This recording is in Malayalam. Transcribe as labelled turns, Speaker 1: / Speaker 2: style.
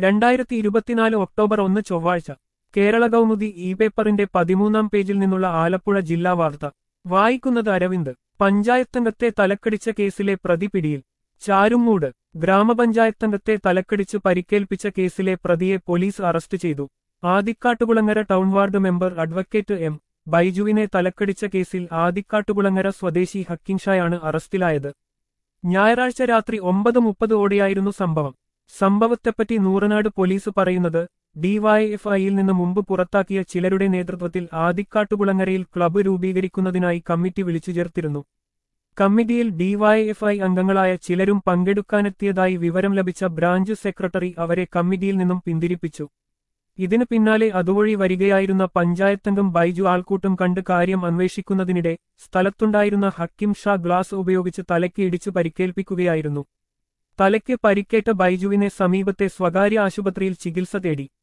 Speaker 1: രണ്ടായിരത്തി ഇരുപത്തിനാല് ഒക്ടോബർ ഒന്ന് ചൊവ്വാഴ്ച കേരള കൗമുദി ഇ പേപ്പറിന്റെ പതിമൂന്നാം പേജിൽ നിന്നുള്ള ആലപ്പുഴ ജില്ലാ വാർത്ത വായിക്കുന്നത് അരവിന്ദ് പഞ്ചായത്തംഗത്തെ തലക്കടിച്ച കേസിലെ പ്രതി പിടിയിൽ ചാരുമൂട് ഗ്രാമപഞ്ചായത്തംഗത്തെ തലക്കടിച്ച് പരിക്കേൽപ്പിച്ച കേസിലെ പ്രതിയെ പോലീസ് അറസ്റ്റ് ചെയ്തു Adikkattukulangara town ward member advocate M ബൈജുവിനെ തലക്കടിച്ച കേസിൽ ആദിക്കാട്ടുകുളങ്ങര സ്വദേശി ഹക്കിൻഷായാണ് അറസ്റ്റിലായത് ഞായറാഴ്ച രാത്രി ഒമ്പത് മുപ്പത് ഓടെയായിരുന്നു സംഭവം സംഭവത്തെപ്പറ്റി നൂറനാട് പോലീസ് പറയുന്നത് ഡിവൈഎഫ്ഐയിൽ നിന്ന് മുമ്പ് പുറത്താക്കിയ ചിലരുടെ നേതൃത്വത്തിൽ ആദിക്കാട്ടുകുളങ്ങരയിൽ ക്ലബ്ബ് രൂപീകരിക്കുന്നതിനായി കമ്മിറ്റി വിളിച്ചു ചേർത്തിരുന്നു കമ്മിറ്റിയിൽ ഡിവൈഎഫ്ഐ അംഗങ്ങളായ ചിലരും പങ്കെടുക്കാനെത്തിയതായി വിവരം ലഭിച്ച ബ്രാഞ്ച് സെക്രട്ടറി അവരെ കമ്മിറ്റിയിൽ നിന്നും പിന്തിരിപ്പിച്ചു ഇതിനു പിന്നാലെ അതുവഴി വരികയായിരുന്ന പഞ്ചായത്തംഗം ബൈജു ആൾക്കൂട്ടം കണ്ട് കാര്യം അന്വേഷിക്കുന്നതിനിടെ സ്ഥലത്തുണ്ടായിരുന്ന ഹക്കിം ഷാ ഗ്ലാസ് ഉപയോഗിച്ച് തലയ്ക്ക് ഇടിച്ചു പരിക്കേൽപ്പിക്കുകയായിരുന്നു തലയ്ക്ക് പരിക്കേറ്റ ബൈജുവിനെ സമീപത്തെ സ്വകാര്യ ആശുപത്രിയിൽ ചികിത്സ തേടി